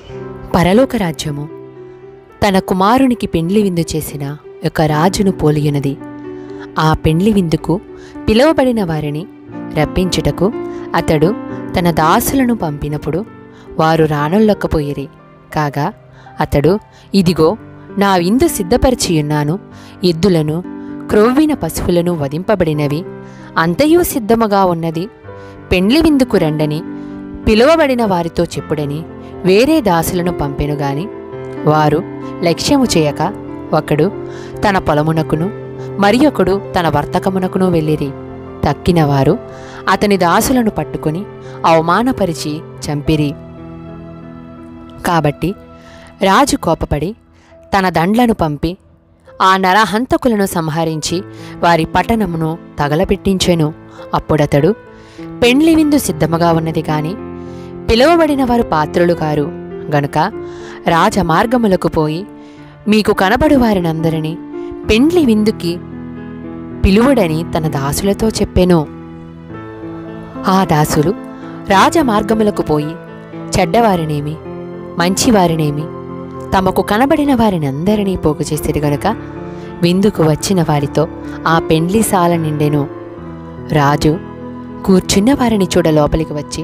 పరలోక రాజ్యము తన కుమారునికి పెండ్లి విందు చేసిన ఒక రాజును పోలియున్నది ఆ పెండ్లి విందుకు పిలువబడిన వారిని రప్పించుటకు అతడు తన దాసులను పంపినప్పుడు వారు రానొల్లకపోయిరి కాగా అతడు ఇదిగో నా విందు సిద్ధపరిచియున్నాను ఎద్దులను క్రొవ్విన పశువులను వధింపబడినవి అంతయు సిద్ధముగా ఉన్నది పెండ్లి విందుకు రండని పిలువబడిన వారితో చెప్పుడని వేరే దాసులను పంపెను గాని వారు లక్ష్యము చేయక ఒకడు తన పొలమునకును మరి ఒకడు తన వర్తకమునకును వెళ్ళిరి తక్కిన వారు అతని దాసులను పట్టుకొని అవమానపరిచి చంపిరి కాబట్టి రాజు కోపపడి తన దండ్లను పంపి ఆ నరహంతకులను సంహరించి వారి పట్టణమును తగలపెట్టించెను అప్పుడతడు పెండ్లి విందు సిద్ధముగా ఉన్నది గాని పిలువబడిన వారు పాత్రులు కారు గనుక రాజమార్గములకు పోయి మీకు కనబడు వారినందరినీ పెండ్లి విందుకి పిలువడని తన దాసులతో చెప్పెను ఆ దాసులు రాజమార్గములకు పోయి చెడ్డవారినేమి మంచివారినేమి తమకు కనబడిన వారినందరినీ పోగు చేసేది గనుక విందుకు వచ్చిన వారితో ఆ పెండ్లి సాల నిండెను రాజు కూర్చున్న వారిని చూడ లోపలికి వచ్చి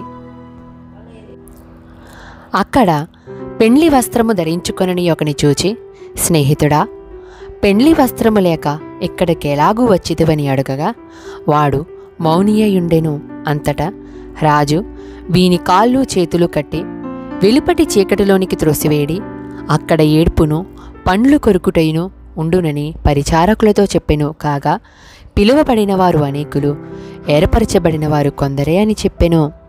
అక్కడ పెండ్లి వస్త్రము ధరించుకొనని ఒకని చూచి స్నేహితుడా పెండ్లి వస్త్రము లేక ఇక్కడికి ఎలాగూ వచ్చిదివని అడగగా వాడు మౌనియయుండెను అంతటా రాజు వీని కాళ్ళు చేతులు కట్టి వెలుపటి చీకటిలోనికి త్రోసివేడి అక్కడ ఏడ్పును పండ్లు కొరుకుటయును ఉండునని పరిచారకులతో చెప్పెను కాగా పిలువబడిన వారు అనేకులు ఏర్పరచబడిన వారు కొందరే అని చెప్పెను